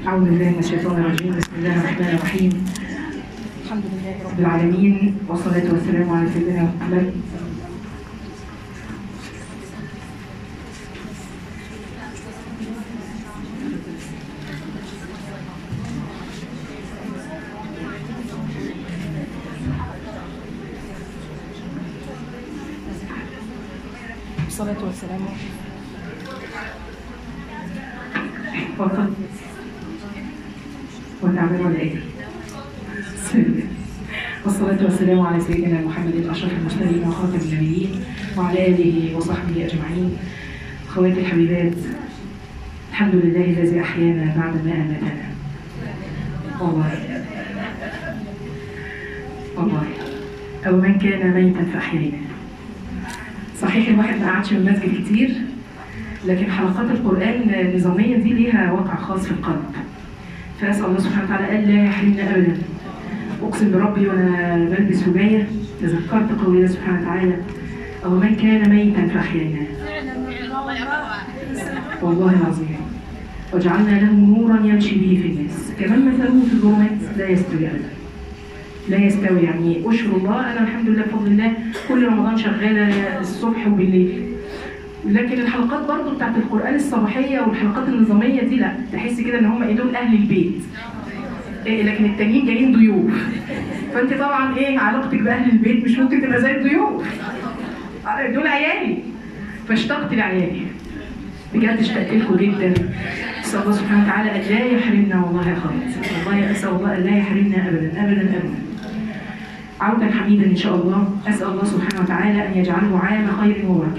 أعوذ بالله من الشيطان الرجيم بسم الله الرحمن الرحيم الحمد لله رب العالمين والصلاة والسلام على سيدنا محمد الصلاة والسلام اتفضل والنعمة والعيد والصلاة والسلام على سيدنا محمد أشرف المرسلين وخاتم النبيين وعلى آله وصحبه أجمعين أخواتي الحبيبات الحمد لله الذي أحيانا بعد ما أماتنا والله والله أو من كان ميتا فأحييناه صحيح الواحد ما قعدش في المسجد كتير لكن حلقات القرآن النظامية دي ليها وقع خاص في القلب فأسأل الله سبحانه وتعالى ألا يحرمنا أبدا أقسم بربي وأنا بلبس وباية تذكرت قول الله سبحانه وتعالى أو من كان ميتا فأحييناه والله العظيم وجعلنا له نورا يمشي به في الناس كمان مثله في الظلمات لا يستوي أبدا لا يستوي يعني أشهر الله أنا الحمد لله بفضل الله كل رمضان شغالة الصبح وبالليل لكن الحلقات برضو بتاعت القرآن الصباحية والحلقات النظامية دي لا تحس كده ان هم ايه دول اهل البيت إيه لكن التانيين جايين ضيوف فانت طبعا ايه علاقتك باهل البيت مش ممكن تبقى زي الضيوف دول عيالي فاشتقت لعيالي بجد اشتقت لكم جدا اسال الله سبحانه وتعالى ان لا يحرمنا والله يا اخوات والله اسال الله ان لا يحرمنا ابدا ابدا ابدا عودا حميدا ان شاء الله اسال الله سبحانه وتعالى ان يجعله عام خير وبركه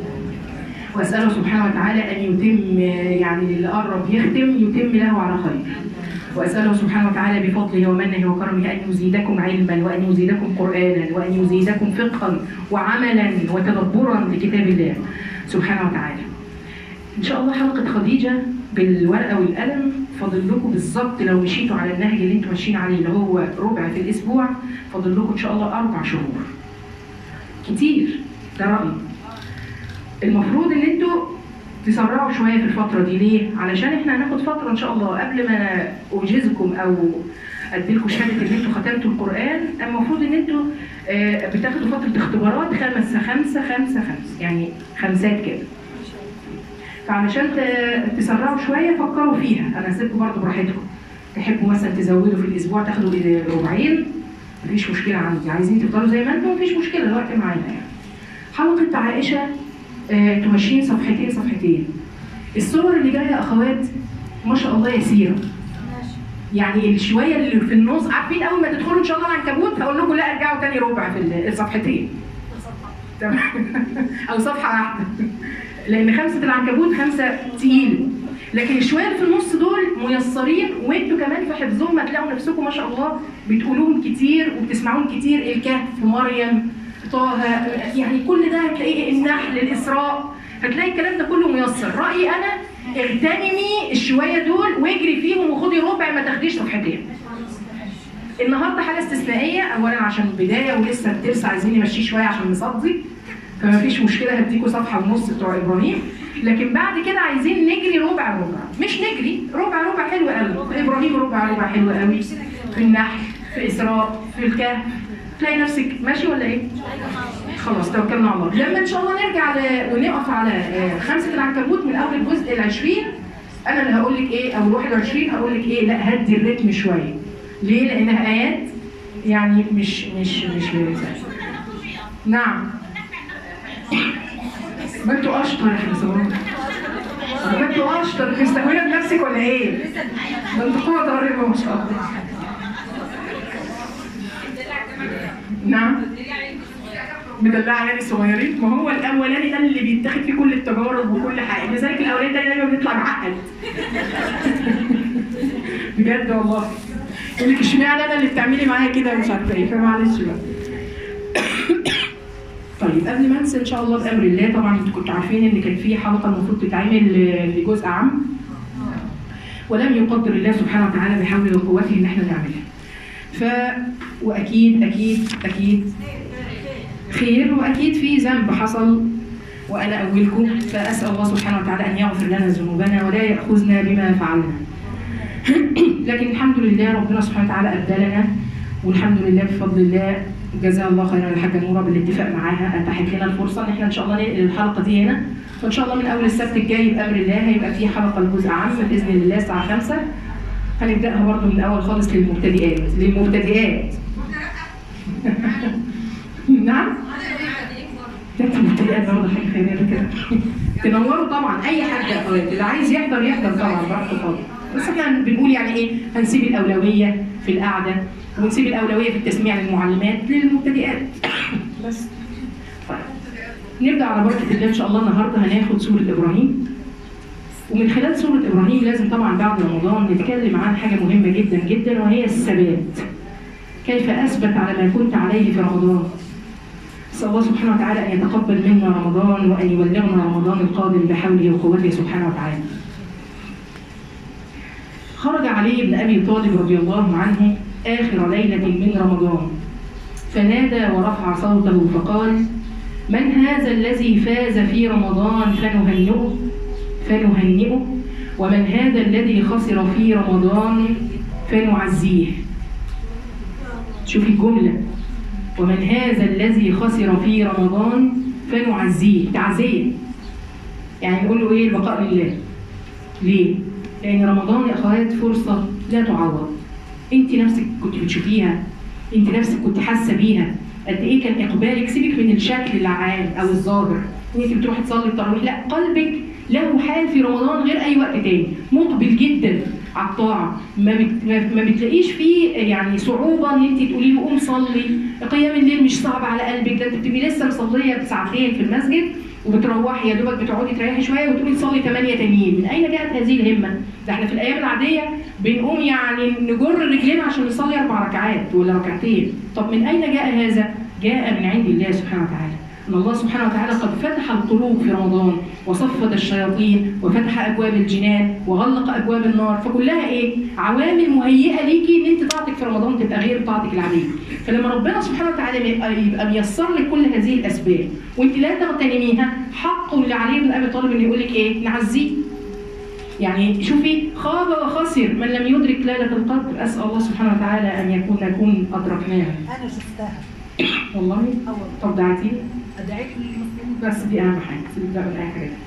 واساله سبحانه وتعالى ان يتم يعني اللي قرب يختم يتم له على خير واساله سبحانه وتعالى بفضله ومنه وكرمه ان يزيدكم علما وان يزيدكم قرانا وان يزيدكم فقها وعملا وتدبرا لكتاب الله سبحانه وتعالى. ان شاء الله حلقه خديجه بالورقه والقلم فاضل لكم بالظبط لو مشيتوا على النهج اللي انتم ماشيين عليه اللي هو ربع في الاسبوع فاضل لكم ان شاء الله اربع شهور. كتير ده رايي. المفروض ان انتوا تسرعوا شويه في الفتره دي ليه؟ علشان احنا هناخد فتره ان شاء الله قبل ما اوجزكم او اديلكم شهاده ان انتوا ختمتوا القران المفروض ان انتوا آه، بتاخدوا فتره اختبارات خمسه خمسه خمسه خمسه يعني خمسات كده. فعلشان ت- تسرعوا شويه فكروا فيها انا هسيبكم برضه براحتكم. تحبوا مثلا تزودوا في الاسبوع تاخدوا ربعين مفيش مشكله عندي عايزين تفضلوا زي ما انتم مفيش مشكله الوقت معانا يعني. حلقه عائشه آه، تمشين صفحتين صفحتين الصور اللي جايه يا اخوات ما شاء الله يسيره يعني الشويه اللي في النص عارفين اول ما تدخلوا ان شاء الله العنكبوت هقول لكم لا ارجعوا تاني ربع في ال- الصفحتين تمام او صفحه واحده لان خمسه العنكبوت خمسه تقيل لكن الشويه اللي في النص دول ميسرين وانتوا كمان في حفظهم هتلاقوا نفسكم ما شاء الله بتقولوهم كتير وبتسمعوهم كتير الكهف مريم طه يعني كل ده هتلاقيه النحل الاسراء هتلاقي الكلام ده كله ميسر رايي انا اغتنمي الشويه دول واجري فيهم وخدي ربع ما تاخديش صفحتين النهارده حاجه استثنائيه اولا عشان البدايه ولسه الدرس عايزين نمشيه شويه عشان نصدي فما فيش مشكله هديكوا صفحه ونص بتوع ابراهيم لكن بعد كده عايزين نجري ربع ربع مش نجري ربع ربع حلو قوي في ابراهيم ربع ربع حلو قوي في النحل في اسراء في الكهف تلاقي نفسك ماشي ولا ايه؟ خلاص توكلنا على الله لما ان شاء الله نرجع ل... ونقف على آه، خمسه العنكبوت من اول الجزء ال 20 انا اللي هقول لك ايه او ال 21 هقول لك ايه لا هدي الريتم شويه ليه؟ لانها ايات يعني مش مش مش نعم ما انتوا اشطر يا حسام ما انتوا اشطر انت مستهونه بنفسك ولا ايه؟ ده انتوا قوه ضاربه ما شاء الله نعم مدلعه عيالي الصغيرين ما هو الاولاني ده اللي بيتاخد فيه كل التجارب وكل حاجه لذلك الاولاني ده دايما بيطلع معقد بجد والله يقول لك اشمعنى انا اللي بتعملي معايا كده ومش عارفه ايه فمعلش بقى طيب قبل ما انسى ان شاء الله بامر الله طبعا انتوا كنتوا عارفين ان كان في حلقه المفروض تتعمل لجزء عام ولم يقدر الله سبحانه وتعالى بحوله وقوته ان احنا نعملها. ف واكيد اكيد اكيد خير واكيد في ذنب حصل وانا اولكم فاسال الله سبحانه وتعالى ان يغفر لنا ذنوبنا ولا ياخذنا بما فعلنا. لكن الحمد لله ربنا سبحانه وتعالى ابدلنا والحمد لله بفضل الله جزاها الله خيرا الحاجه نوره بالاتفاق معاها اتاحت لنا الفرصه ان احنا ان شاء الله ننقل الحلقه دي هنا فان شاء الله من اول السبت الجاي بامر الله هيبقى في حلقه لجزء عام باذن الله الساعه 5 هنبداها برضه من الاول خالص للمبتدئات للمبتدئات نعم ده انت مبتدئات برضه حاجه خيريه كده تنوروا طبعا اي حد يا اخواتي اللي عايز يحضر يحضر طبعا براحته خالص بس احنا بنقول يعني ايه هنسيب الاولويه في القعده ونسيب الاولويه في التسميع للمعلمات للمبتدئات بس طيب نبدا على بركه الله ان شاء الله النهارده هناخد سوره ابراهيم ومن خلال سوره ابراهيم لازم طبعا بعد رمضان نتكلم عن حاجه مهمه جدا جدا وهي الثبات كيف اثبت على ما كنت عليه في رمضان نسال الله سبحانه وتعالى ان يتقبل منا رمضان وان يبلغنا رمضان القادم بحوله وقوته سبحانه وتعالى خرج علي بن ابي طالب رضي الله عنه اخر ليله من رمضان فنادى ورفع صوته فقال من هذا الذي فاز في رمضان فنهنئه فنهنئه ومن هذا الذي خسر في رمضان فنعزيه شوفي الجملة ومن هذا الذي خسر في رمضان فنعزيه تعزية يعني نقول له ايه البقاء لله ليه؟ لأن رمضان يا أخوات فرصة لا تعوض أنت نفسك كنت بتشوفيها أنت نفسك كنت حاسة بيها قد إيه كان إقبالك سيبك من الشكل العام أو الظاهر إن أنت بتروحي تصلي التراويح لا قلبك له حال في رمضان غير أي وقت تاني مقبل جدا على الطاعة ما, بت... ما- ما بتلاقيش فيه يعني صعوبة ان انت تقولي له قوم صلي قيام الليل مش صعب على قلبك ده انت بتبقي لسه مصلية بساعتين في المسجد وبتروحي يا دوبك بتقعدي تريحي شويه وتقومي تصلي ثمانيه تانيين، من اين جاءت هذه الهمه؟ ده احنا في الايام العاديه بنقوم يعني نجر رجلينا عشان نصلي اربع ركعات ولا ركعتين، طب من اين جاء هذا؟ جاء من عند الله سبحانه وتعالى. ان الله سبحانه وتعالى قد فتح القلوب في رمضان وصفد الشياطين وفتح ابواب الجنان وغلق ابواب النار فكلها ايه؟ عوامل مهيئه ليكي ان انت طاعتك في رمضان تبقى غير طاعتك العاديه. فلما ربنا سبحانه وتعالى يبقى يبقى ميسر لك كل هذه الاسباب وانت لا تغتنميها حق لعلي بن ابي طالب ان يقول لك ايه؟ نعزيه. يعني شوفي خاب وخسر من لم يدرك ليله القدر اسال الله سبحانه وتعالى ان يكون نكون ادركناها. انا شفتها والله اول طب دعتي ادعيت للمسلمين بس دي اهم حاجه سيبك بقى من اي حاجه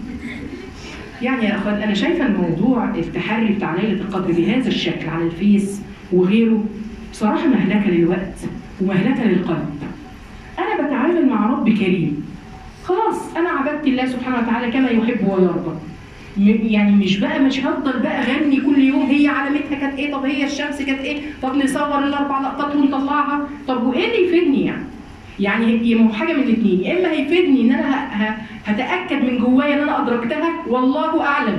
يعني يا اخوان انا شايفه الموضوع التحري بتاع ليله القدر بهذا الشكل على الفيس وغيره بصراحه مهلكه للوقت ومهلكه للقلب انا بتعامل مع رب كريم خلاص انا عبدت الله سبحانه وتعالى كما يحب ويرضى م- يعني مش بقى مش هفضل بقى اغني كل يوم هي علامتها كانت ايه طب هي الشمس كانت ايه طب نصور الاربع لقطات ونطلعها طب وايه اللي يفيدني يعني يعني هي ما هو حاجه من الاثنين يا اما هيفيدني ان انا ه- ه- هتاكد من جوايا ان انا ادركتها والله اعلم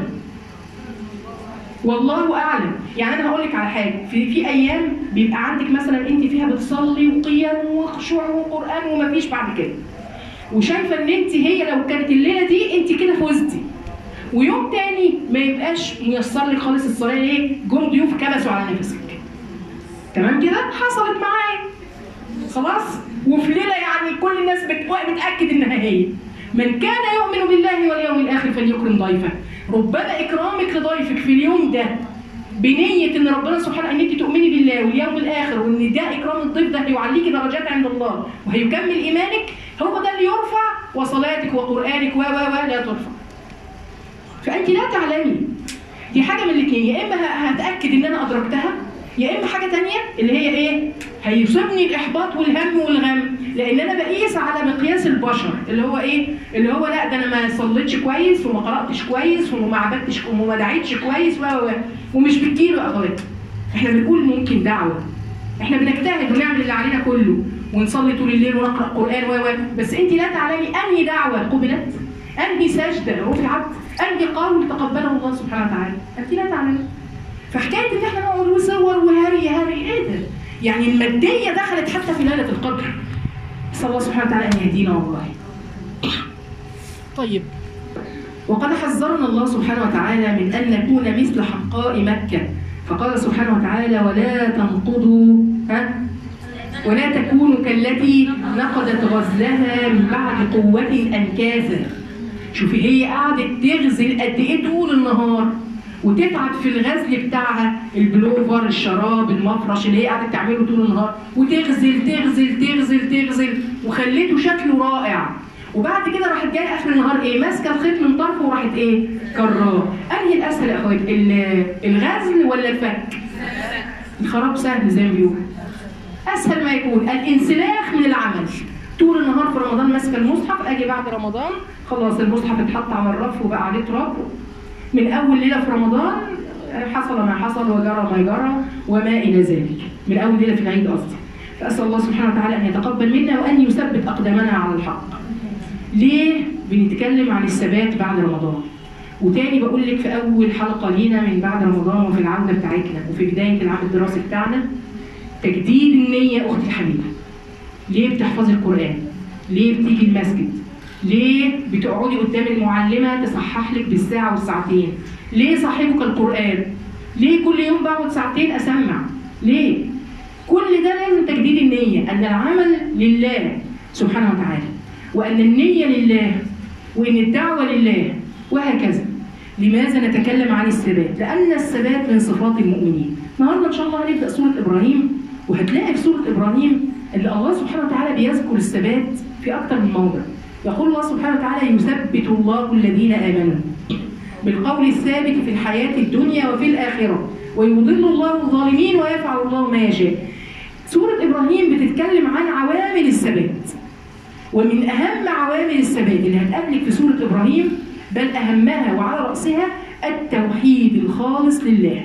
والله اعلم يعني انا هقول لك على حاجه في في ايام بيبقى عندك مثلا انت فيها بتصلي وقيام وخشوع وقران ومفيش بعد كده وشايفه ان انت هي لو كانت الليله دي انت كده فزتي ويوم تاني ما يبقاش ميسر لك خالص الصلاه ليه؟ جم ضيوف كبسوا على نفسك تمام كده؟ حصلت معايا خلاص وفي ليله يعني كل الناس بت- بتاكد انها هي من كان يؤمن بالله واليوم الاخر فليكرم ضيفه ربما اكرامك لضيفك في اليوم ده بنية ان ربنا سبحانه ان انت تؤمني بالله واليوم الاخر وان ده اكرام الضيف ده هيعليكي درجات عند الله وهيكمل ايمانك هو ده اللي يرفع وصلاتك وقرانك و و و لا ترفع. فانت لا تعلمي دي حاجه من الاثنين يا اما ه- هتاكد ان انا ادركتها يا اما حاجه تانية اللي هي ايه هيصيبني الاحباط والهم والغم لان انا بقيس على مقياس البشر اللي هو ايه اللي هو لا ده انا ما صليتش كويس وما قراتش كويس وما عبدتش وما دعيتش كويس و و و ومش بتجيله يا اخوات احنا بنقول ممكن دعوه احنا بنجتهد ونعمل اللي علينا كله ونصلي طول الليل ونقرا قران و و بس انت لا تعلمي انهي دعوه قبلت انهي سجده رفعت انهي قول تقبله الله سبحانه وتعالى انت لا تعلمي فحكايه ان احنا نقعد وصور وهري هري ايه ده؟ يعني الماديه دخلت حتى في ليله القدر نسال الله سبحانه وتعالى ان يهدينا والله. طيب وقد حذرنا الله سبحانه وتعالى من ان نكون مثل حقاء مكه فقال سبحانه وتعالى ولا تنقضوا ها ولا تكونوا كالتي نقضت غزلها من بعد قوة أنكاثا شوفي هي قعدت تغزل قد إيه طول النهار وتتعب في الغزل بتاعها البلوفر الشراب المفرش اللي هي قاعده تعمله طول النهار وتغزل تغزل تغزل تغزل وخليته شكله رائع وبعد كده راحت جايه اخر النهار ايه ماسكه الخيط من طرفه وراحت ايه كراه انهي الاسهل يا اخوات ال- الغزل ولا الفك الخراب سهل زي ما بيقولوا اسهل ما يكون الانسلاخ من العمل طول النهار في رمضان ماسكه المصحف اجي بعد رمضان خلاص المصحف اتحط على الرف وبقى عليه تراب من اول ليله في رمضان حصل ما حصل وجرى ما جرى وما الى ذلك من اول ليله في العيد قصدي فاسال الله سبحانه وتعالى ان يتقبل منا وان يثبت اقدامنا على الحق ليه بنتكلم عن الثبات بعد رمضان وتاني بقول لك في اول حلقه لينا من بعد رمضان وفي العوده بتاعتنا وفي بدايه العام الدراسي بتاعنا تجديد النيه اختي الحبيبه ليه بتحفظي القران ليه بتيجي المسجد ليه بتقعدي قدام المعلمه تصحح لك بالساعه والساعتين ليه صاحبك القران ليه كل يوم بقعد ساعتين اسمع ليه كل ده لازم تجديد النيه ان العمل لله سبحانه وتعالى وان النيه لله وان الدعوه لله وهكذا لماذا نتكلم عن الثبات؟ لأن الثبات من صفات المؤمنين. النهارده إن شاء الله هنبدأ سورة إبراهيم وهتلاقي في سورة إبراهيم إن الله سبحانه وتعالى بيذكر الثبات في أكثر من موضع. يقول الله سبحانه وتعالى يثبت الله الذين آمنوا بالقول الثابت في الحياة الدنيا وفي الآخرة ويضل الله الظالمين ويفعل الله ما يشاء. سورة إبراهيم بتتكلم عن عوامل الثبات. ومن أهم عوامل الثبات اللي هتقابلك في سورة إبراهيم بل أهمها وعلى رأسها التوحيد الخالص لله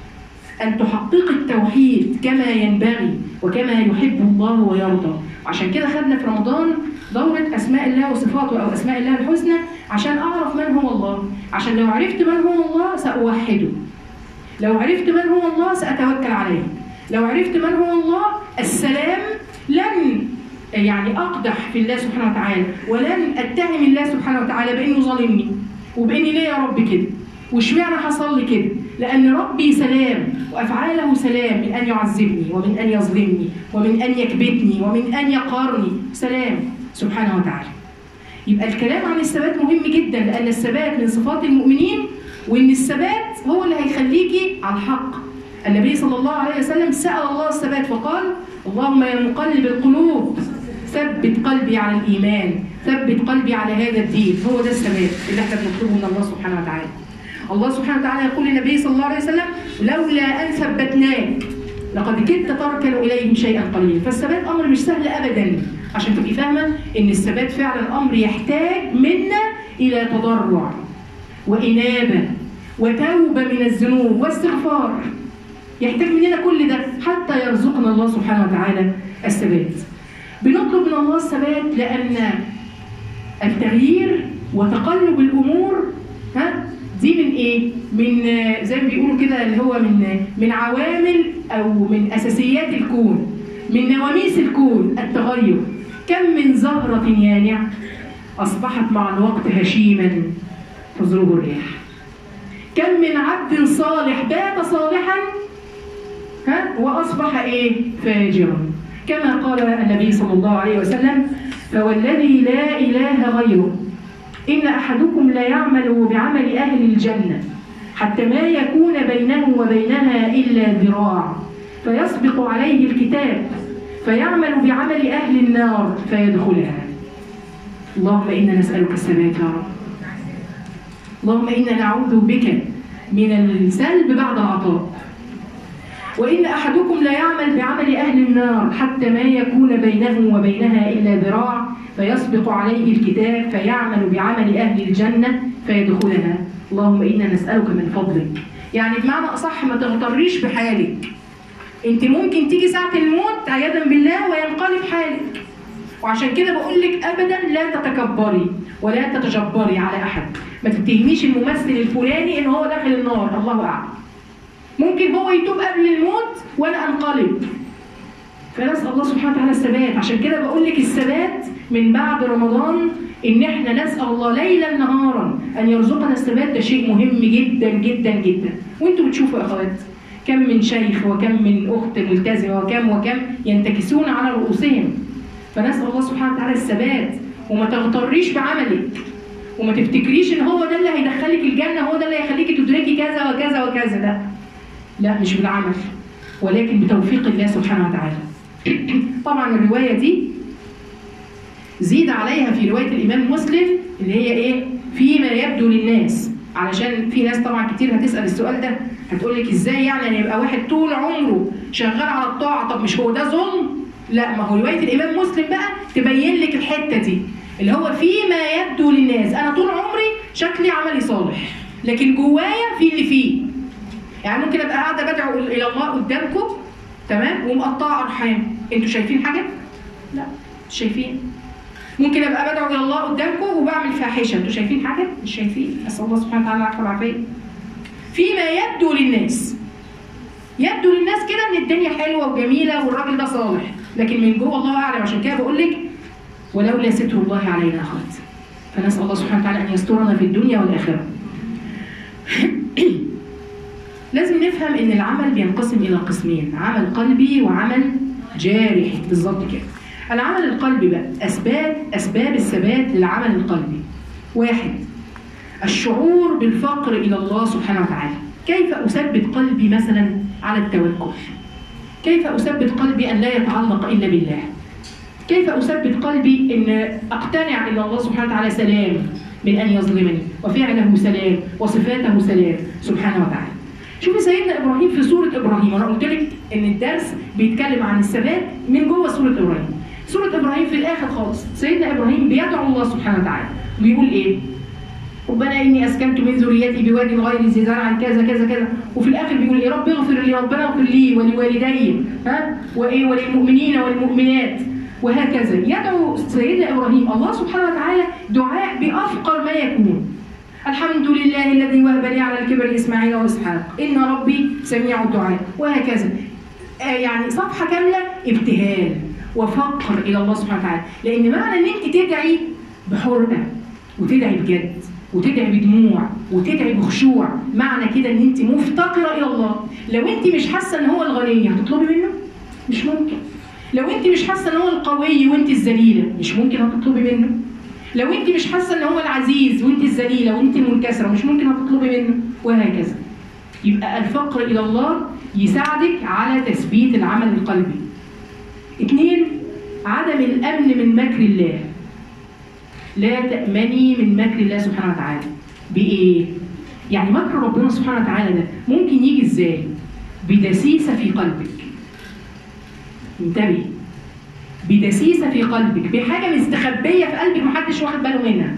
أن تحقق التوحيد كما ينبغي وكما يحب الله ويرضى عشان كده خدنا في رمضان دورة أسماء الله وصفاته أو أسماء الله الحسنى عشان أعرف من هو الله عشان لو عرفت من هو الله سأوحده لو عرفت من هو الله سأتوكل عليه لو عرفت من هو الله السلام لن يعني اقدح في الله سبحانه وتعالى ولن اتهم الله سبحانه وتعالى بانه ظالمني وباني ليه يا رب كده واشمعنى حصل لي كده لان ربي سلام وافعاله سلام من ان يعذبني ومن ان يظلمني ومن ان يكبتني ومن ان يقهرني سلام سبحانه وتعالى يبقى الكلام عن الثبات مهم جدا لان الثبات من صفات المؤمنين وان الثبات هو اللي هيخليكي على الحق النبي صلى الله عليه وسلم سال الله الثبات فقال اللهم يا مقلب القلوب ثبت قلبي على الايمان ثبت قلبي على هذا الدين هو ده الثبات اللي احنا بنطلبه من الله سبحانه وتعالى الله سبحانه وتعالى يقول للنبي صلى الله عليه وسلم لولا ان ثبتناك لقد كدت تركن اليهم شيئا قليلا فالثبات امر مش سهل ابدا عشان تبقي فاهمه ان الثبات فعلا امر يحتاج منا الى تضرع وانابه وتوبه من الذنوب واستغفار يحتاج مننا كل ده حتى يرزقنا الله سبحانه وتعالى الثبات بنطلب من الله الثبات لأن التغيير وتقلب الأمور ها دي من إيه؟ من آه، زي ما بيقولوا كده اللي هو من من عوامل أو من أساسيات الكون من نواميس الكون التغير كم من زهرة يانع أصبحت مع الوقت هشيما تزرق الرياح كم من عبد صالح بات صالحا ها واصبح ايه فاجرا كما قال النبي صلى الله عليه وسلم فوالذي لا اله غيره ان احدكم لا يعمل بعمل اهل الجنه حتى ما يكون بينه وبينها الا ذراع فيسبق عليه الكتاب فيعمل بعمل اهل النار فيدخلها اللهم انا نسالك الثبات يا رب اللهم انا نعوذ بك من السلب بعد العطاء وإن أحدكم لا يعمل بعمل أهل النار حتى ما يكون بينه وبينها إلا ذراع فيسبق عليه الكتاب فيعمل بعمل أهل الجنة فيدخلها اللهم إنا نسألك من فضلك يعني بمعنى أصح ما تغتريش بحالك أنت ممكن تيجي ساعة الموت عياذا بالله وينقلب حالك وعشان كده بقول لك ابدا لا تتكبري ولا تتجبري على احد ما تتهميش الممثل الفلاني ان هو داخل النار الله اعلم ممكن هو يتوب قبل الموت وانا انقلب فنسال الله سبحانه وتعالى الثبات عشان كده بقول لك الثبات من بعد رمضان ان احنا نسال الله ليلا نهارا ان يرزقنا الثبات ده شيء مهم جدا جدا جدا وانتوا بتشوفوا يا اخوات كم من شيخ وكم من اخت ملتزمه وكم وكم ينتكسون على رؤوسهم فنسال الله سبحانه وتعالى الثبات وما تغتريش بعملك وما تفتكريش ان هو ده اللي هيدخلك الجنه هو ده اللي هيخليكي تدركي كذا وكذا وكذا لا لا مش بالعمل ولكن بتوفيق الله سبحانه وتعالى طبعا الروايه دي زيد عليها في روايه الامام مسلم اللي هي ايه فيما يبدو للناس علشان في ناس طبعا كتير هتسال السؤال ده هتقول لك ازاي يعني ان يبقى واحد طول عمره شغال على الطاعه طب مش هو ده ظلم لا ما هو روايه الامام مسلم بقى تبين لك الحته دي اللي هو فيما يبدو للناس انا طول عمري شكلي عملي صالح لكن جوايا في اللي فيه يعني ممكن ابقى قاعده بدعو الى الله قدامكم تمام ومقطعه ارحام انتوا شايفين حاجه لا مش شايفين ممكن ابقى بدعو الى الله قدامكم وبعمل فاحشه انتوا شايفين حاجه مش شايفين اسال الله سبحانه وتعالى العفو والعافيه فيما يبدو للناس يبدو للناس كده ان الدنيا حلوه وجميله والراجل ده صالح لكن من جوه الله اعلم عشان كده بقول لك ولولا ستر الله علينا خالد فنسال الله سبحانه وتعالى ان يسترنا في الدنيا والاخره لازم نفهم ان العمل بينقسم الى قسمين عمل قلبي وعمل جارحي بالظبط كده العمل القلبي بقى اسباب اسباب الثبات للعمل القلبي واحد الشعور بالفقر الى الله سبحانه وتعالى كيف اثبت قلبي مثلا على التوكل كيف اثبت قلبي ان لا يتعلق الا بالله كيف اثبت قلبي ان اقتنع ان الله سبحانه وتعالى سلام من ان يظلمني وفعله سلام وصفاته سلام سبحانه وتعالى شوفي سيدنا ابراهيم في سوره ابراهيم انا قلت لك ان الدرس بيتكلم عن الثبات من جوه سوره ابراهيم سوره ابراهيم في الاخر خالص سيدنا ابراهيم بيدعو الله سبحانه وتعالى بيقول ايه ربنا اني اسكنت من ذريتي بواد غير ذي زرع كذا كذا كذا وفي الاخر بيقول ايه رب اغفر لي ربنا اغفر لي ولوالدي ها وايه وللمؤمنين والمؤمنات وهكذا يدعو سيدنا ابراهيم الله سبحانه وتعالى دعاء بافقر ما يكون الحمد لله الذي وهب لي على الكبر اسماعيل واسحاق ان ربي سميع الدعاء وهكذا آه يعني صفحه كامله ابتهال وفقر الى الله سبحانه وتعالى لان معنى ان انت تدعي بحرقه وتدعي بجد وتدعي بدموع وتدعي بخشوع معنى كده ان انت مفتقره الى الله لو انت مش حاسه ان هو الغني هتطلبي منه مش ممكن لو انت مش حاسه ان هو القوي وانت الذليله مش ممكن هتطلبي منه لو انت مش حاسه ان هو العزيز وانت الذليله وانت المنكسره مش ممكن هتطلبي منه وهكذا يبقى الفقر الى الله يساعدك على تثبيت العمل القلبي اثنين عدم الامن من مكر الله لا تأمني من مكر الله سبحانه وتعالى بإيه؟ يعني مكر ربنا سبحانه وتعالى ده ممكن يجي إزاي؟ بدسيسة في قلبك انتبهي بدسيسة في قلبك بحاجة مستخبية في قلبك محدش واخد باله منها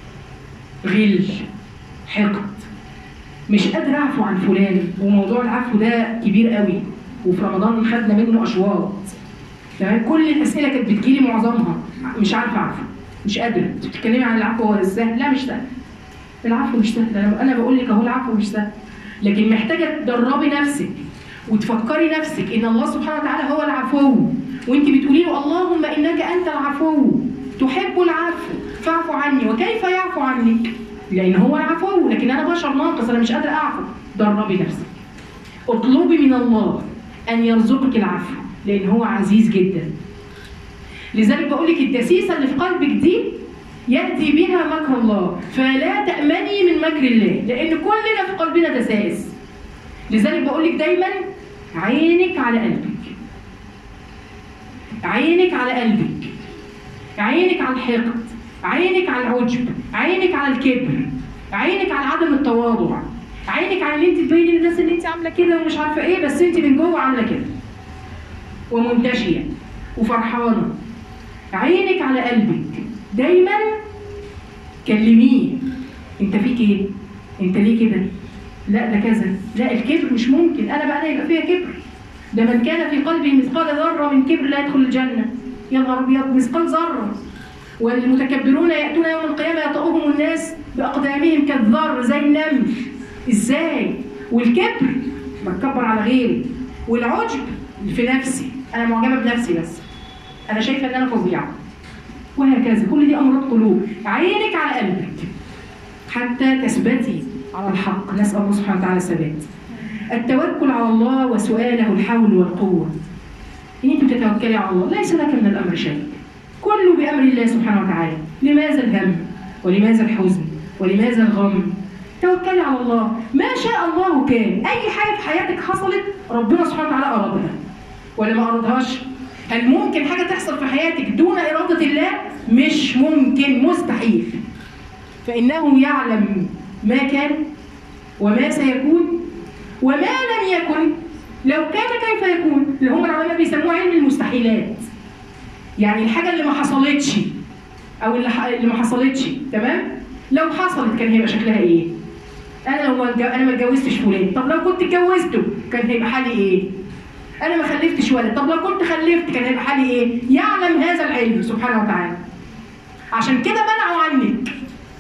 غل حقد مش قادر اعفو عن فلان وموضوع العفو ده كبير قوي وفي رمضان خدنا منه اشواط تمام كل الاسئله كانت بتجيلي معظمها مش عارفه اعفو مش قادره انت بتتكلمي عن العفو هو السهل لا مش سهل العفو مش سهل انا انا بقول لك اهو العفو مش سهل لكن محتاجه تدربي نفسك وتفكري نفسك ان الله سبحانه وتعالى هو العفو وانت بتقولي له اللهم انك انت العفو تحب العفو فاعف عني وكيف يعفو عنك لان هو العفو لكن انا بشر ناقص انا مش قادره اعفو دربي نفسك اطلبي من الله ان يرزقك العفو لان هو عزيز جدا لذلك بقول لك الدسيسه اللي في قلبك دي ياتي بها مكر الله فلا تامني من مكر الله لان كلنا في قلبنا دسائس لذلك بقول لك دايما عينك على قلبك عينك على قلبك عينك على الحقد عينك على العجب عينك على الكبر عينك على عدم التواضع عينك على ان انت تبين للناس ان انت عامله كده ومش عارفه ايه بس انت من جوه عامله كده ومنتشيه وفرحانه عينك على قلبك دايما كلميه انت فيك ايه انت ليه كده لا ده كذا لا الكبر مش ممكن انا بقى انا يبقى فيها كبر ده من كان في قلبه مثقال ذره من كبر لا يدخل الجنه يا نهار ابيض مثقال ذره والمتكبرون ياتون يوم القيامه يطؤهم الناس باقدامهم كالذر زي النمل ازاي والكبر بتكبر على غيري والعجب في نفسي انا معجبه بنفسي بس انا شايفه ان انا فظيعه وهكذا كل دي امراض قلوب عينك على قلبك حتى تثبتي على الحق نسال الله سبحانه وتعالى الثبات التوكل على الله وسؤاله الحول والقوه ان انت تتوكلي على الله ليس لك من الامر شيء كله بامر الله سبحانه وتعالى لماذا الهم ولماذا الحزن ولماذا الغم توكلي على الله ما شاء الله كان اي حاجه في حياتك حصلت ربنا سبحانه وتعالى ارادها ولا ما ارادهاش هل ممكن حاجه تحصل في حياتك دون اراده الله مش ممكن مستحيل فانه يعلم ما كان وما سيكون وما لم يكن لو كان كيف يكون اللي هم العلماء بيسموه علم المستحيلات يعني الحاجه اللي ما حصلتش او اللي, ح... اللي ما حصلتش تمام لو حصلت كان هيبقى شكلها ايه انا لو ما اتج- انا ما اتجوزتش فلان طب لو كنت اتجوزته كان هيبقى حالي ايه انا ما خلفتش ولد طب لو كنت خلفت كان هيبقى حالي ايه يعلم هذا العلم سبحانه وتعالى عشان كده منعوا عنك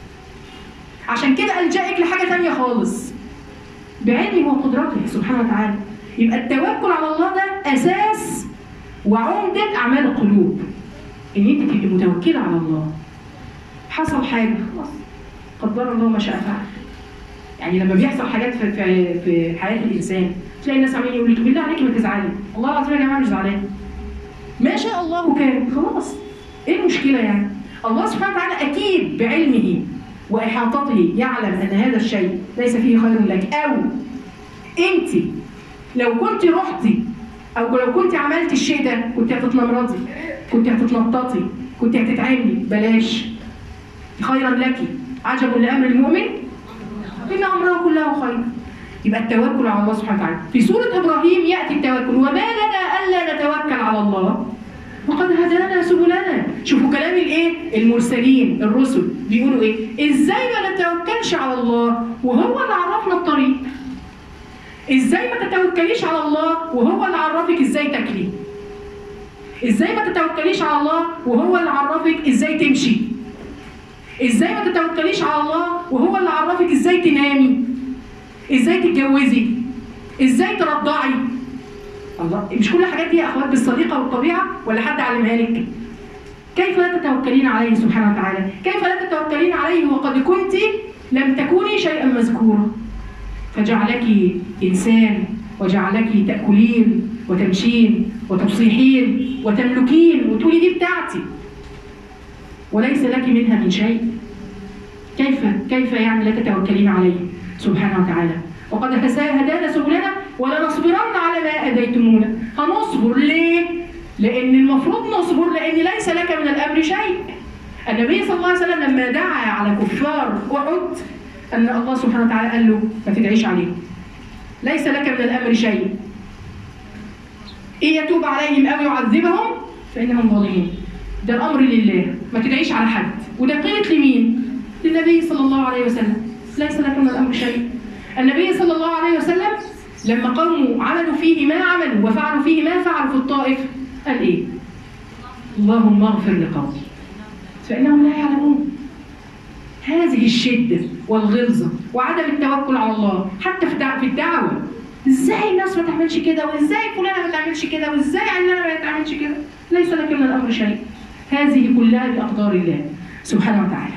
عشان كده الجأك لحاجه ثانيه خالص بعلمه وقدرته سبحانه وتعالى يبقى التوكل على الله ده اساس وعمده اعمال القلوب ان انت تبقي متوكله على الله حصل حاجه خلاص قدر الله ما شاء فعل يعني لما بيحصل حاجات في في في حياه الانسان تلاقي الناس عمالين يقولوا طب بالله عليكي ما تزعلي والله العظيم يا جماعه مش زعلان ما شاء الله كان خلاص ايه المشكله يعني الله سبحانه وتعالى اكيد بعلمه واحاطته يعلم ان هذا الشيء ليس فيه خير لك او انت لو كنت رحتي او لو كنت عملت الشيء ده كنت هتتنمرضي كنت هتتنططي كنت هتتعبي بلاش خيرا لك عجب لامر المؤمن ان امره كله خير يبقى التوكل على الله سبحانه وتعالى في سوره ابراهيم ياتي التوكل وما لنا الا نتوكل على الله وقد هدانا سبلنا شوفوا كلام الايه المرسلين الرسل بيقولوا ايه ازاي ما نتوكلش على الله وهو اللي عرفنا الطريق ازاي ما تتوكليش على الله وهو اللي عرفك ازاي تاكلي ازاي ما تتوكليش على الله وهو اللي عرفك ازاي تمشي ازاي ما تتوكليش على الله وهو اللي عرفك ازاي تنامي ازاي تتجوزي ازاي ترضعي الله مش كل الحاجات دي يا اخوات بالصديقه والطبيعه ولا حد علمها لك كيف لا تتوكلين عليه سبحانه وتعالى كيف لا تتوكلين عليه وقد كنت لم تكوني شيئا مذكورا فجعلك انسان وجعلك تاكلين وتمشين وتصيحين وتملكين وتقولي دي بتاعتي وليس لك منها من شيء كيف كيف يعني لا تتوكلين عليه سبحانه وتعالى وقد هدانا سبلنا ولنصبرن على ما اذيتمونا هنصبر ليه لان المفروض نصبر لان ليس لك من الامر شيء النبي صلى الله عليه وسلم لما دعا على كفار احد ان الله سبحانه وتعالى قال له ما تدعيش عليه ليس لك من الامر شيء ان يتوب عليهم او يعذبهم فانهم ظالمون ده الامر لله ما تدعيش على حد وده قيلت لمين للنبي صلى الله عليه وسلم ليس لك من الامر شيء النبي صلى الله عليه وسلم لما قوموا عملوا فيه ما عملوا وفعلوا فيه ما فعلوا في الطائف قال ايه اللهم اغفر لقومي فانهم لا يعلمون هذه الشده والغلظه وعدم التوكل على الله حتى في الدع- في الدعوه ازاي الناس ما تعملش كده وازاي فلانه ما تعملش كده وازاي علانه ما تعملش كده ليس لك من الامر شيء هذه كلها باقدار الله سبحانه وتعالى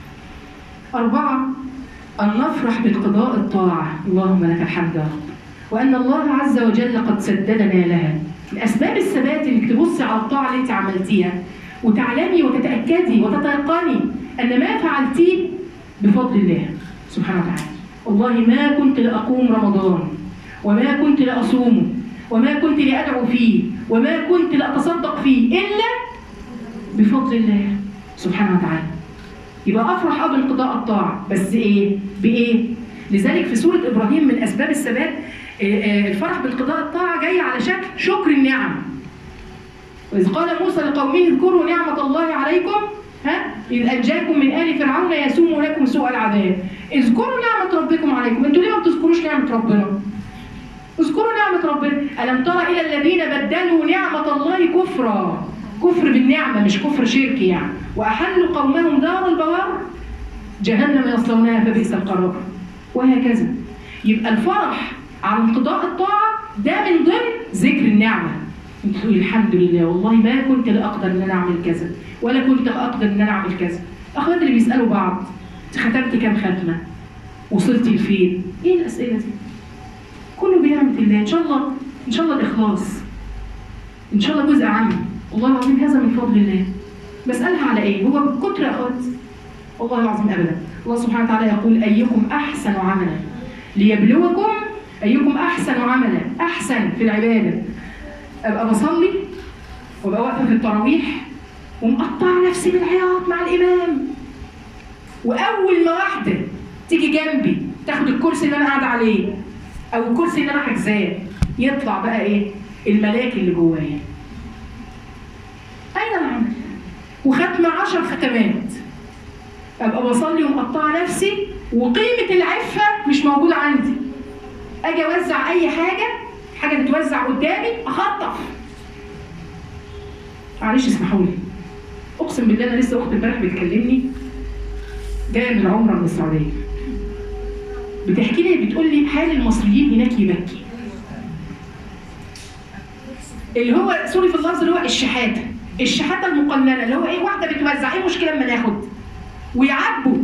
أربعة أن نفرح بالقضاء الطاعة اللهم لك الحمد يا رب وأن الله عز وجل قد سددنا لها من أسباب الثبات إنك تبصي على الطاعة اللي أنت عملتيها وتعلمي وتتأكدي وتتيقني أن ما فعلتيه بفضل الله سبحانه وتعالى والله ما كنت لأقوم رمضان وما كنت لأصومه وما كنت لأدعو فيه وما كنت لأتصدق فيه إلا بفضل الله سبحانه وتعالى يبقى افرح قبل انقضاء الطاعه بس ايه بايه لذلك في سوره ابراهيم من اسباب الثبات آه، آه، الفرح بانقضاء الطاعه جاي على شكل شكر النعم واذ قال موسى لقومه اذكروا نعمه الله عليكم ها اذ انجاكم من ال فرعون يسوم لكم سوء العذاب اذكروا نعمه ربكم عليكم انتوا ليه ما بتذكروش نعمه ربنا اذكروا نعمة ربنا ألم تر إلى الذين بدلوا نعمة الله كفرا كفر بالنعمة مش كفر شرك يعني وأحلوا قومهم دار البوار جهنم يصلونها فبئس القرار وهكذا يبقى الفرح عن انقضاء الطاعة ده من ضمن ذكر النعمة انت تقولي الحمد لله والله ما كنت لأقدر إن أنا أعمل كذا ولا كنت أقدر إن أنا أعمل كذا أخوات اللي بيسألوا بعض أنت ختمتي كام ختمة وصلتي لفين إيه الأسئلة دي كله بنعمة الله إن شاء الله إن شاء الله الإخلاص إن شاء الله جزء عام والله العظيم هذا من فضل الله بسألها على إيه؟ هو كتر أخوات والله العظيم ابدا الله سبحانه وتعالى يقول ايكم احسن عملا ليبلوكم ايكم احسن عملا احسن في العباده ابقى بصلي وابقى واقفه في التراويح ومقطعه نفسي بالعياط مع الامام واول ما واحده تيجي جنبي تاخد الكرسي اللي انا قاعده عليه او الكرسي اللي انا حاجزاه يطلع بقى ايه الملاك اللي جوايا اين العمل وختمه عشر ختمات ابقى بصلي ومقطعه نفسي وقيمه العفه مش موجوده عندي اجي اوزع اي حاجه حاجه تتوزع قدامي اخطف معلش اسمحوا لي اقسم بالله انا لسه اخت امبارح بتكلمني جايه من عمره من السعوديه بتحكي لي بتقول لي حال المصريين هناك يبكي اللي هو سوري في اللفظ اللي هو الشحاته الشحاته المقننه اللي هو ايه واحده بتوزع ايه المشكله اما ناخد ويعبوا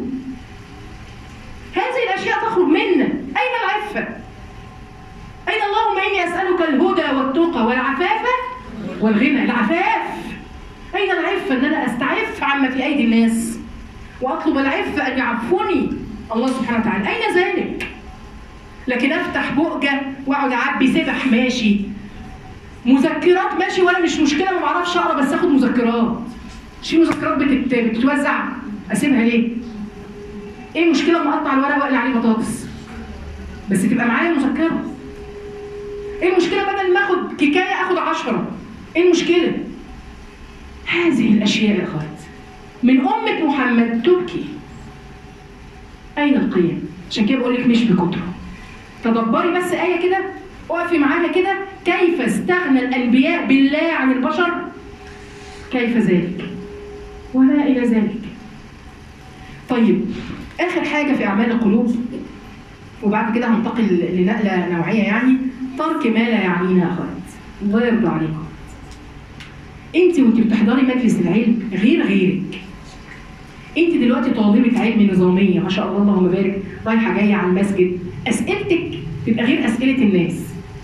هذه الاشياء تخرج منا اين العفه اين اللهم اني اسالك الهدى والتقى والعفاف والغنى العفاف اين العفه ان انا استعف عما في ايدي الناس واطلب العفه ان يعفوني الله سبحانه وتعالى اين ذلك لكن افتح بؤجه واقعد اعبي سبح ماشي مذكرات ماشي وانا مش مشكله ما بعرفش اقرا بس اخد مذكرات مش في مذكرات بتت... بتتوزع اسيبها ليه؟ ايه المشكله لما اقطع الورق واقلي عليه بطاطس؟ بس تبقى معايا مذكره. ايه المشكله بدل ما اخد كيكايه اخد عشرة؟ ايه المشكله؟ هذه الاشياء يا اخوات من امه محمد تبكي. اين القيم؟ عشان كده بقول لك مش بكتره. تدبري بس ايه كده اقفي معاها كده كيف استغنى الانبياء بالله عن البشر؟ كيف ذلك؟ وما الى ذلك. طيب اخر حاجه في اعمال القلوب وبعد كده هنتقل لنقله نوعيه يعني ترك ما لا يعنينا يا اخوات الله يرضى عليكم انت وانت بتحضري مجلس العلم غير غيرك انت دلوقتي طالبه علم نظاميه ما شاء الله اللهم بارك رايحه جايه على المسجد اسئلتك تبقى غير اسئله الناس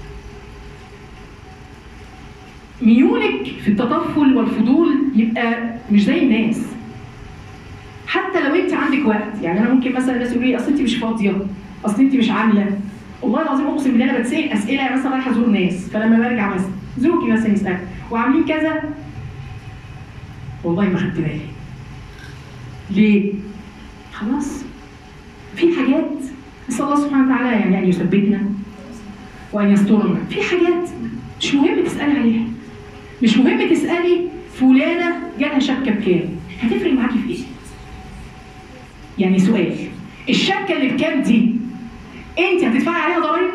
ميولك في التطفل والفضول يبقى مش زي الناس حتى لو انت عندك وقت يعني انا ممكن مثلا الناس يقولوا لي اصل انت مش فاضيه اصل انت مش عامله والله العظيم اقسم بالله انا بتسال اسئله يعني مثلا رايحه ازور ناس فلما برجع مثلا زوجي مثلا يسال وعاملين كذا والله ما خدت بالي ليه؟ خلاص في حاجات نسال الله سبحانه وتعالى يعني ان يثبتنا وان يسترنا في حاجات مش مهم تسالي عليها مش مهم تسالي فلانه جالها شبكه بكام هتفرق معاكي في ايه؟ يعني سؤال الشبكه اللي بكام دي انت هتدفعي عليها ضرايب؟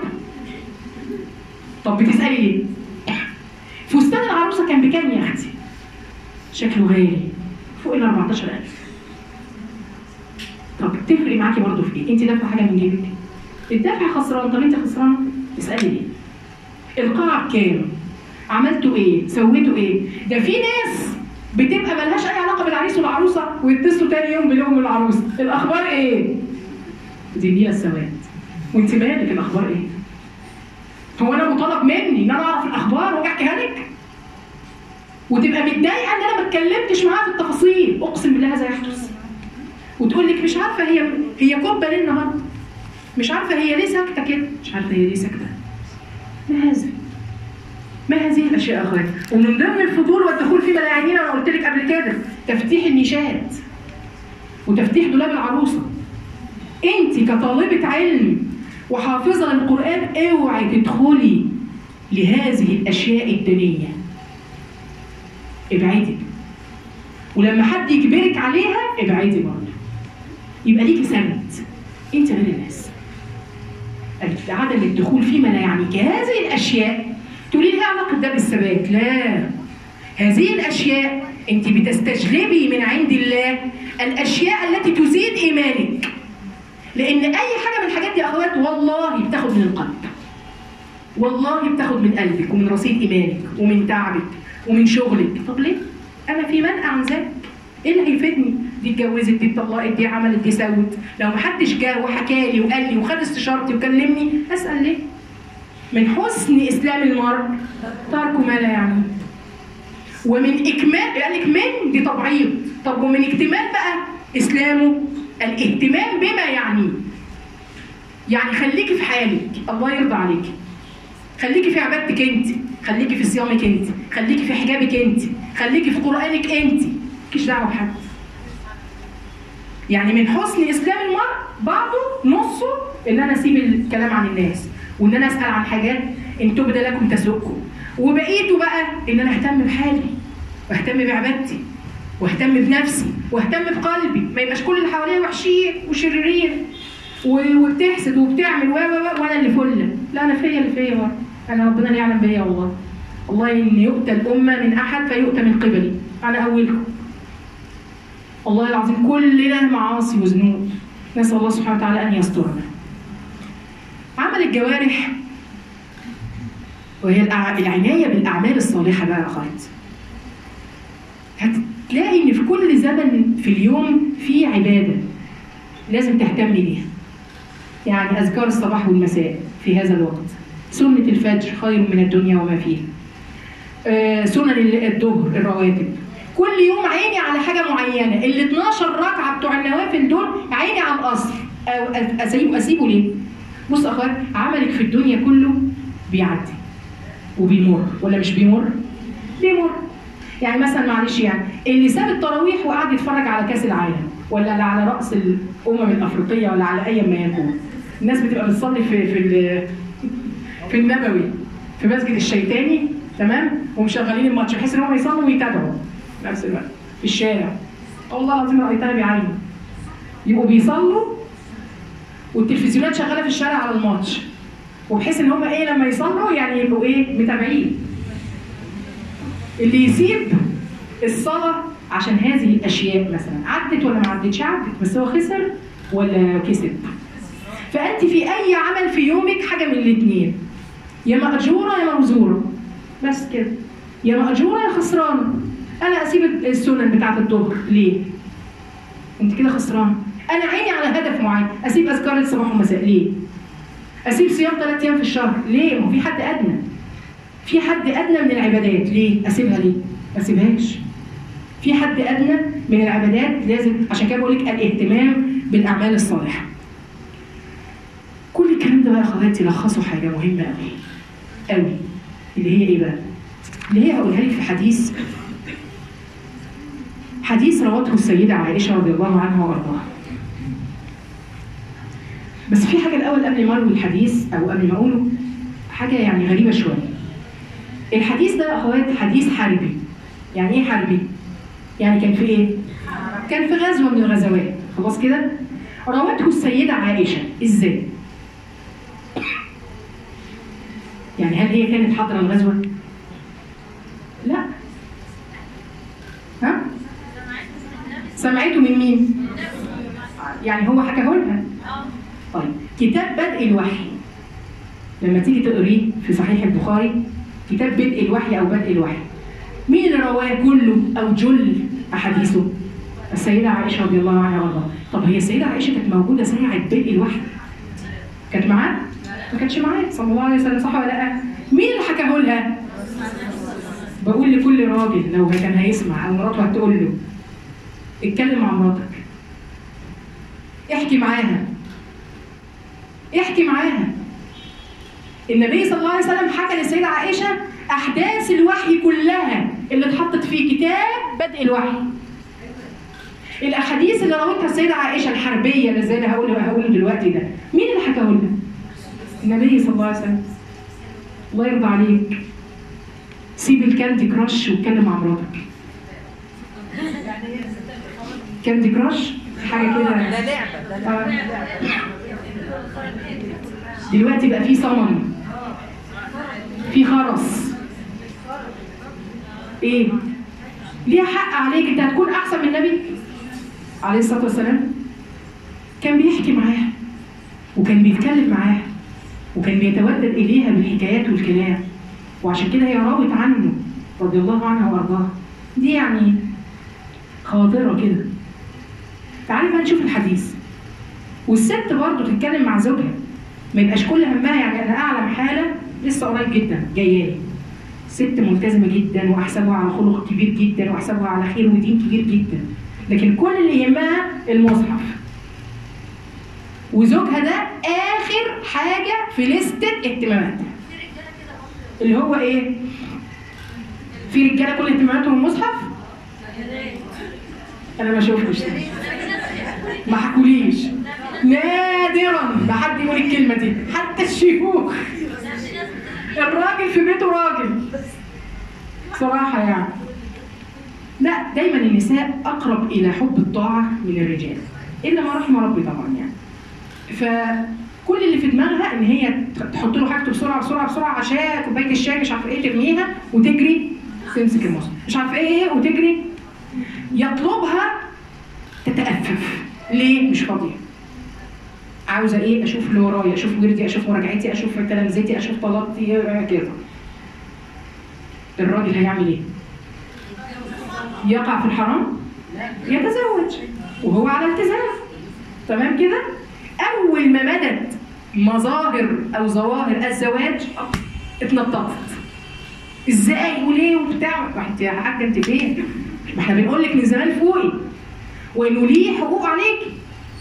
طب بتسالي ليه؟ فستان العروسه كان بكام يا اختي؟ شكله غالي فوق ال 14000 طب تفرق معاكي برضه في ايه؟ انت دافعه حاجه من جيبك؟ الدفع خسران طب انت خسرانه؟ اسالي ليه؟ القاعه بكام؟ عملتوا ايه؟ سويتوا ايه؟ ده في ناس بتبقى ملهاش اي علاقه بالعريس والعروسه ويتصلوا تاني يوم بلهم العروسه، الاخبار ايه؟ دي دي السواد وانت مالك الاخبار ايه؟ هو انا مطالب مني ان انا اعرف الاخبار واجي احكيها لك؟ وتبقى متضايقه ان انا ما اتكلمتش معاها في التفاصيل، اقسم بالله هذا يحدث. وتقول لك مش عارفه هي هي كبه ليه النهارده؟ مش عارفه هي ليه ساكته كده؟ مش عارفه هي ليه ساكته؟ ما هذا؟ ما هذه الاشياء يا اخواتي؟ ومن ضمن الفضول والدخول في ملاعبين انا قلت لك قبل كده تفتيح النيشات وتفتيح دولاب العروسه. انت كطالبه علم وحافظه للقران اوعي تدخلي لهذه الاشياء الدينيه. ابعدي. ولما حد يجبرك عليها ابعدي برضه. يبقى ليكي سند. انت غير الناس. عدم الدخول فيما لا يعنيك هذه الاشياء تقولي لي ايه علاقه ده بالثبات؟ لا هذه الاشياء انت بتستجلبي من عند الله الاشياء التي تزيد ايمانك لان اي حاجه من الحاجات دي يا اخوات والله بتاخد من القلب والله بتاخد من قلبك ومن رصيد ايمانك ومن تعبك ومن شغلك طب ليه؟ انا في منع عن ذلك ايه اللي هيفيدني؟ دي اتجوزت دي اتطلقت دي عملت دي سوت لو محدش جه وحكى لي وقال لي وخد استشارتي وكلمني اسال ليه؟ من حسن اسلام المرء ترك ما لا يعنيه ومن اكمال قال لك من دي تبعيض طب ومن اكتمال بقى اسلامه الاهتمام بما يعنيه يعني خليكي في حالك الله يرضى عليك خليكي في عبادتك انت خليكي في صيامك انت خليكي في حجابك انت خليكي في قرانك انت مالكيش دعوه بحد يعني من حسن اسلام المرء بعضه نصه ان انا اسيب الكلام عن الناس وان انا اسال عن حاجات ان تبدى لكم تسؤكم وبقيته بقى ان انا اهتم بحالي واهتم بعبادتي واهتم بنفسي واهتم بقلبي ما يبقاش كل اللي حواليا وحشين وشريرين و- وبتحسد وبتعمل و و و وانا اللي فله لا انا فيا اللي فيا برضه انا ربنا اللي يعلم بيا والله والله ان يؤتى الامه من احد فيؤتى من قبلي انا اولكم والله العظيم كلنا معاصي وذنوب نسال الله سبحانه وتعالى ان يسترنا عمل الجوارح وهي الأع- العنايه بالاعمال الصالحه بقى يا اخوات هتلاقي ان في كل زمن في اليوم في عباده لازم تهتمي بيها يعني اذكار الصباح والمساء في هذا الوقت سنه الفجر خير من الدنيا وما فيها آه، سنن الظهر الرواتب كل يوم عيني على حاجه معينه ال 12 ركعه بتوع النوافل دول عيني على القصر او أ- اسيبه اسيبه ليه؟ بص يا اخوات عملك في الدنيا كله بيعدي وبيمر ولا مش بيمر؟ بيمر يعني مثلا معلش يعني اللي ساب التراويح وقعد يتفرج على كاس العالم ولا على راس الامم الافريقيه ولا على اي ما يكون الناس بتبقى بتصلي في في ال- في النبوي في مسجد الشيطاني تمام ومشغلين الماتش بحيث ان هم يصلوا ويتابعوا في نفس الوقت في الشارع والله العظيم رايتها بعيني يبقوا بيصلوا والتلفزيونات شغاله في الشارع على الماتش وبحيث ان هم ايه لما يصلوا يعني يبقوا ايه متابعين اللي يسيب الصلاه عشان هذه الاشياء مثلا عدت ولا ما عدتش عدت بس هو خسر ولا كسب فانت في اي عمل في يومك حاجه من الاثنين يا ماجوره يا موزوره بس كده يا ماجوره يا خسرانه انا اسيب السنن بتاعه الظهر ليه انت كده خسران انا عيني على هدف معين اسيب اذكار الصباح والمساء ليه اسيب صيام ثلاث ايام في الشهر ليه ما هو في حد ادنى في حد ادنى من العبادات ليه اسيبها ليه ما اسيبهاش في حد ادنى من العبادات لازم عشان كده بقول لك الاهتمام بالاعمال الصالحه كل الكلام ده بقى يا اخواتي لخصوا حاجه مهمه قوي قوي اللي هي ايه بقى اللي هي هقولها لك في حديث حديث روته السيده عائشه رضي الله عنها وارضاها بس في حاجه الاول قبل ما اروي الحديث او قبل ما اقوله حاجه يعني غريبه شويه الحديث ده يا اخوات حديث حربي يعني ايه حربي يعني كان في ايه كان في غزوه من الغزوات خلاص كده روته السيده عائشه ازاي يعني هل هي كانت حاضره الغزوه لا ها سمعته من مين يعني هو حكاه لها طيب كتاب بدء الوحي لما تيجي تقريه في صحيح البخاري كتاب بدء الوحي او بدء الوحي مين اللي رواه كله او جل احاديثه السيده عائشه رضي الله عنها وارضاها طب هي السيده عائشه كانت موجوده ساعه بدء الوحي كانت معاه ما كانتش معاه صلى الله عليه وسلم صح ولا لا مين اللي حكاه لها بقول لكل راجل لو كان هيسمع او مراته هتقول له اتكلم مع مراتك احكي معاها احكي معاها النبي صلى الله عليه وسلم حكى للسيدة عائشة أحداث الوحي كلها اللي اتحطت في كتاب بدء الوحي الأحاديث اللي روتها السيدة عائشة الحربية اللي زي اللي هقوله هقوله دلوقتي ده مين اللي حكاه لنا؟ النبي صلى الله عليه وسلم الله يرضى عليك سيب الكاندي كراش واتكلم مع مراتك كاندي كراش حاجة كده ده لعبه ده آه. لعبه دلوقتي بقى في صنم في خرس ايه ليها حق عليك انت هتكون احسن من النبي عليه الصلاه والسلام كان بيحكي معاها وكان بيتكلم معاها وكان بيتودد اليها بالحكايات والكلام وعشان كده هي راوت عنه رضي الله عنها وارضاها دي يعني خاطره كده تعالي بقى نشوف الحديث والست برضه تتكلم مع زوجها ما يبقاش كل همها يعني انا اعلم حاله لسه قريب جدا جايه لي ست ملتزمه جدا واحسبها على خلق كبير جدا واحسبها على خير ودين كبير جدا لكن كل اللي يهمها المصحف وزوجها ده اخر حاجه في لستة اهتماماتها اللي هو ايه في رجاله كل اهتماماتهم المصحف انا ما شفتش ده. ما حكوليش نادرا ما حد يقول الكلمه دي حتى الشيوخ الراجل في بيته راجل صراحه يعني لا دايما النساء اقرب الى حب الطاعه من الرجال الا ما رحم ربي طبعا يعني فكل اللي في دماغها ان هي تحط له حاجته بسرعه بسرعه بسرعه عشان كوبايه الشاي مش عارفه ايه ترميها وتجري تمسك المصحف مش عارفه ايه ايه وتجري يطلبها تتأفف ليه مش فاضيه عاوزه ايه اشوف اللي ورايا اشوف وردي اشوف مراجعتي اشوف تلامذتي اشوف طلبتي آه، كده الراجل هيعمل ايه يقع في الحرام يتزوج وهو على التزام تمام كده اول ما بدت مظاهر او ظواهر الزواج اتنططت ازاي وليه وبتاع ما انت يا حاجه انت فين ما احنا بنقول لك من زمان فوقي وانه ليه حقوق عليكي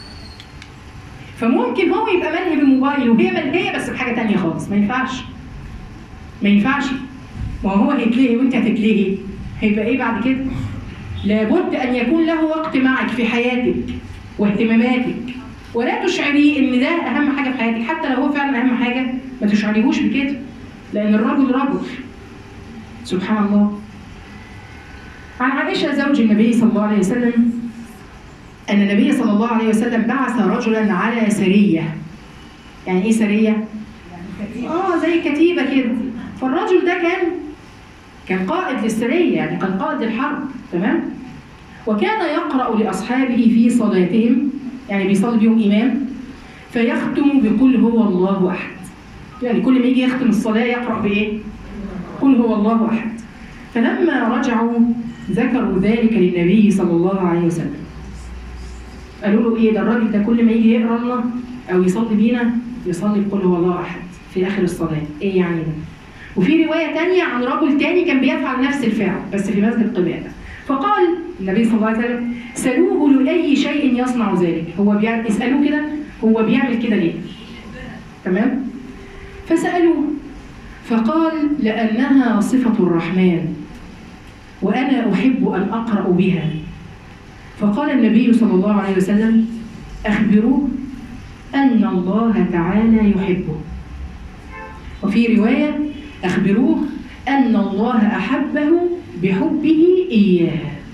فممكن هو يبقى ملهي بالموبايل وهي ملهيه بس بحاجه تانية خالص ما ينفعش ما ينفعش ما هو هيتلهي وانت هتتلهي هيبقى ايه بعد كده لابد ان يكون له وقت معك في حياتك واهتماماتك ولا تشعريه ان ده اهم حاجه في حياتك حتى لو هو فعلا اهم حاجه ما تشعريهوش بكده لان الرجل رجل سبحان الله عن عائشه زوج النبي صلى الله عليه وسلم ان النبي صلى الله عليه وسلم بعث رجلا على سريه يعني ايه سريه اه زي كتيبه كده فالرجل ده كان كان قائد للسريه يعني كان قائد للحرب تمام وكان يقرا لاصحابه في صلاتهم يعني بيصلي بيهم امام فيختم بقل هو الله احد يعني كل ما يجي يختم الصلاه يقرا بايه قل هو الله احد فلما رجعوا ذكروا ذلك للنبي صلى الله عليه وسلم قالوا له ايه ده الراجل ده كل ما يجي يقرا لنا او يصلي بينا يصلي بقول هو الله احد في اخر الصلاه ايه يعني ده وفي روايه تانية عن رجل تاني كان بيفعل نفس الفعل بس في مسجد قباء فقال النبي صلى الله عليه وسلم سلوه لاي شيء يصنع ذلك هو بيعمل اسالوه كده هو بيعمل كده ليه تمام فسالوه فقال لانها صفه الرحمن وانا احب ان اقرا بها فقال النبي صلى الله عليه وسلم أخبروه أن الله تعالى يحبه وفي رواية أخبروه أن الله أحبه بحبه إياه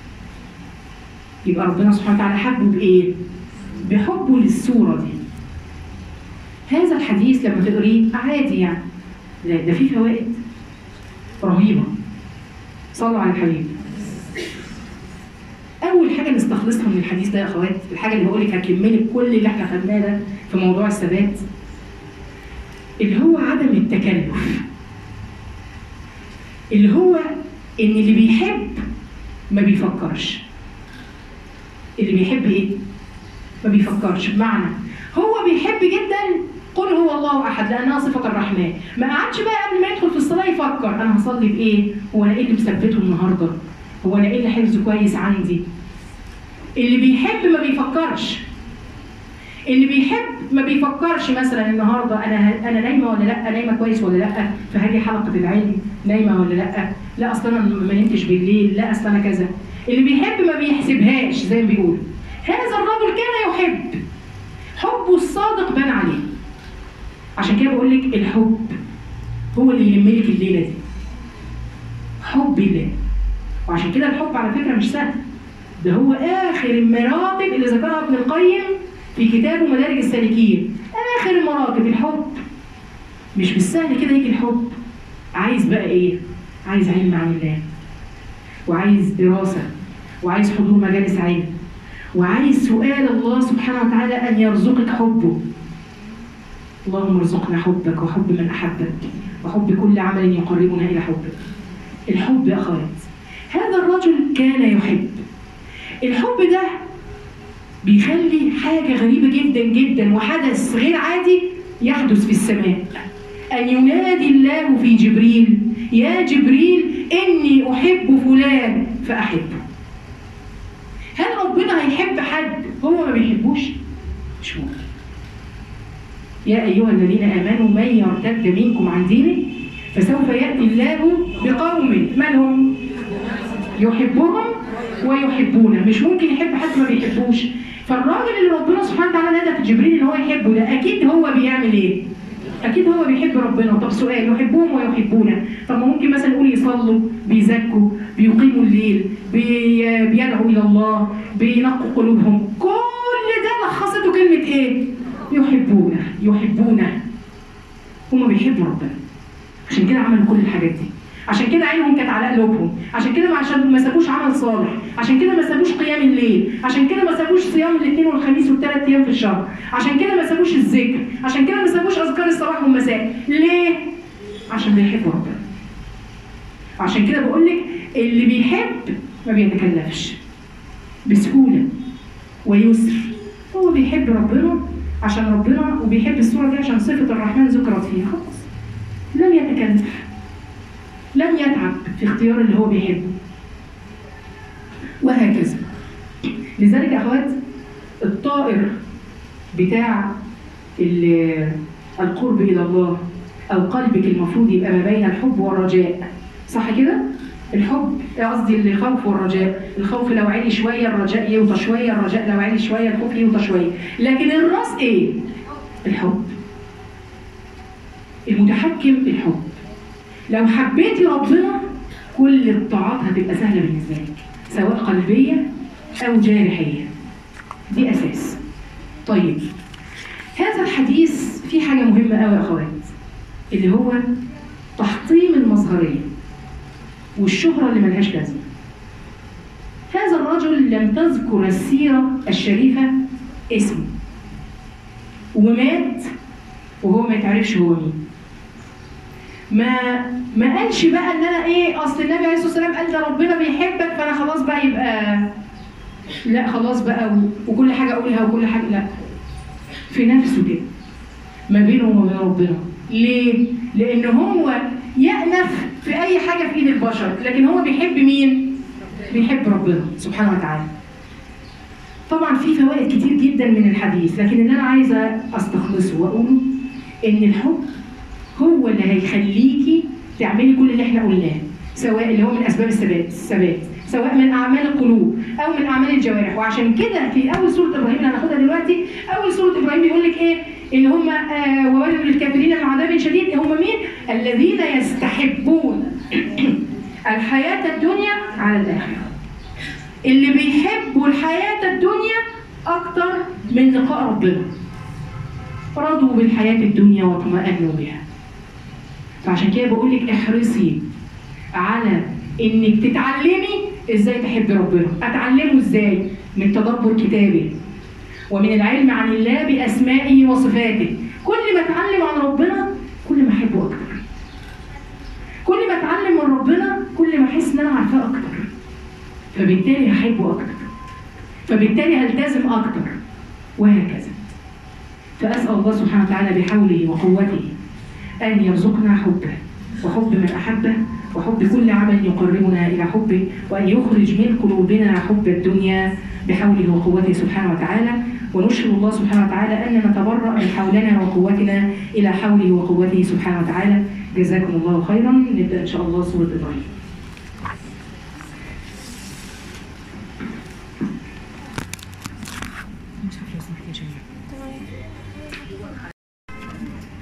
يبقى ربنا سبحانه وتعالى حبه بإيه؟ بحبه للسورة دي هذا الحديث لما تقريه عادي يعني لا ده فيه فوائد رهيبة صلوا على الحبيب اول حاجه نستخلصها من الحديث ده يا اخوات الحاجه اللي بقول لك هتلملك كل اللي احنا خدناه ده في موضوع الثبات اللي هو عدم التكلف اللي هو ان اللي بيحب ما بيفكرش اللي بيحب ايه ما بيفكرش بمعنى هو بيحب جدا قل هو الله احد لانها صفه الرحمن ما قعدش بقى قبل ما يدخل في الصلاه يفكر انا هصلي بايه هو انا ايه اللي مثبته النهارده هو انا ايه اللي حفظه كويس عندي اللي بيحب ما بيفكرش اللي بيحب ما بيفكرش مثلا النهارده انا انا نايمه ولا لا نايمه كويس ولا لا فهاجي حلقه العلم نايمه ولا لا لا اصل انا ما نمتش بالليل لا اصل انا كذا اللي بيحب ما بيحسبهاش زي ما بيقولوا هذا الرجل كان يحب حبه الصادق بان عليه عشان كده بقول لك الحب هو اللي يلملك الليله دي حب الله وعشان كده الحب على فكره مش سهل ده هو اخر المراتب اللي ذكرها ابن القيم في كتابه مدارج السالكين اخر المراتب الحب مش بالسهل كده يجي الحب عايز بقى ايه عايز علم عن الله وعايز دراسه وعايز حضور مجالس علم وعايز سؤال الله سبحانه وتعالى ان يرزقك حبه اللهم ارزقنا حبك وحب من احبك وحب كل عمل يقربنا الى حبك الحب يا اخوات هذا الرجل كان يحب الحب ده بيخلي حاجة غريبة جدا جدا وحدث غير عادي يحدث في السماء أن ينادي الله في جبريل يا جبريل إني أحب فلان فأحبه هل ربنا هيحب حد هو ما بيحبوش مش ممكن يا أيها الذين آمنوا من يرتد منكم عن دينه فسوف يأتي الله بقوم من هم يحبهم ويحبونه مش ممكن يحب حد ما بيحبوش فالراجل اللي ربنا سبحانه وتعالى نادى في جبريل ان هو يحبه ده اكيد هو بيعمل ايه؟ اكيد هو بيحب ربنا طب سؤال يحبهم ويحبونه طب ما ممكن مثلا نقول يصلوا بيزكوا بيقيموا الليل بي... بيدعوا الى الله بينقوا قلوبهم كل ده لخصته كلمه ايه؟ يحبونه يحبونه هما بيحبوا ربنا عشان كده عملوا كل الحاجات دي عشان كده عينهم كانت على قلوبهم عشان كده ما عشان ما سابوش عمل صالح عشان كده ما سابوش قيام الليل عشان كده ما سابوش صيام الاثنين والخميس والثلاث ايام في الشهر عشان كده ما سابوش الذكر عشان كده ما سابوش اذكار الصباح والمساء ليه عشان بيحبوا ربنا عشان كده بقول لك اللي بيحب ما بيتكلفش بسهوله ويسر هو بيحب ربنا عشان ربنا وبيحب الصوره دي عشان صفه الرحمن ذكرت فيها خلاص لم يتكلف لم يتعب في اختيار اللي هو بيحبه وهكذا لذلك يا اخوات الطائر بتاع ال- القرب الى الله او قلبك المفروض يبقى ما بين الحب والرجاء صح كده الحب قصدي الخوف والرجاء الخوف لو عالي شويه الرجاء يوطى شويه الرجاء لو عالي شويه الخوف يوطى شويه لكن الراس ايه الحب المتحكم الحب لو حبيتي ربنا كل الطاعات هتبقى سهله بالنسبه لك سواء قلبيه او جارحيه دي اساس طيب هذا الحديث فيه حاجه مهمه قوي يا اخوات اللي هو تحطيم المظهريه والشهره اللي ملهاش لازمه هذا الرجل لم تذكر السيره الشريفه اسمه ومات وهو ما يتعرفش هو مين ما ما قالش بقى ان انا ايه اصل النبي عليه الصلاه والسلام قال ده ربنا بيحبك فانا خلاص بقى يبقى لا خلاص بقى و- وكل حاجه اقولها وكل حاجه لا في نفسه كده ما بينه وما بين ربنا ليه؟ لان هو يأنف في اي حاجه في ايد البشر لكن هو بيحب مين؟ بيحب ربنا سبحانه وتعالى طبعا في فوائد كتير جدا من الحديث لكن اللي انا عايزه استخلصه واقوله ان الحب هو اللي هيخليكي تعملي كل اللي احنا قلناه سواء اللي هو من اسباب الثبات الثبات سواء من اعمال القلوب او من اعمال الجوارح وعشان كده في اول سوره ابراهيم اللي هناخدها دلوقتي اول سوره ابراهيم بيقول لك ايه اللي هم آه وويل للكافرين من عذاب شديد هم مين الذين يستحبون الحياه الدنيا على الاخره اللي بيحبوا الحياه الدنيا اكتر من لقاء ربنا رضوا بالحياه الدنيا واطمأنوا بها فعشان كده بقول لك احرصي على انك تتعلمي ازاي تحبي ربنا اتعلمه ازاي من تدبر كتابه ومن العلم عن الله باسمائه وصفاته كل ما اتعلم عن ربنا كل ما احبه اكتر كل ما اتعلم من ربنا كل ما احس ان انا عارفاه اكتر فبالتالي هحبه اكتر فبالتالي هلتزم اكتر وهكذا فاسال الله سبحانه وتعالى بحوله وقوته أن يرزقنا حبه وحب من أحبه وحب كل عمل يقربنا إلى حبه وأن يخرج من قلوبنا حب الدنيا بحوله وقوته سبحانه وتعالى ونشهد الله سبحانه وتعالى أن نتبرأ من حولنا وقوتنا إلى حوله وقوته سبحانه وتعالى جزاكم الله خيرا نبدأ إن شاء الله سورة إبراهيم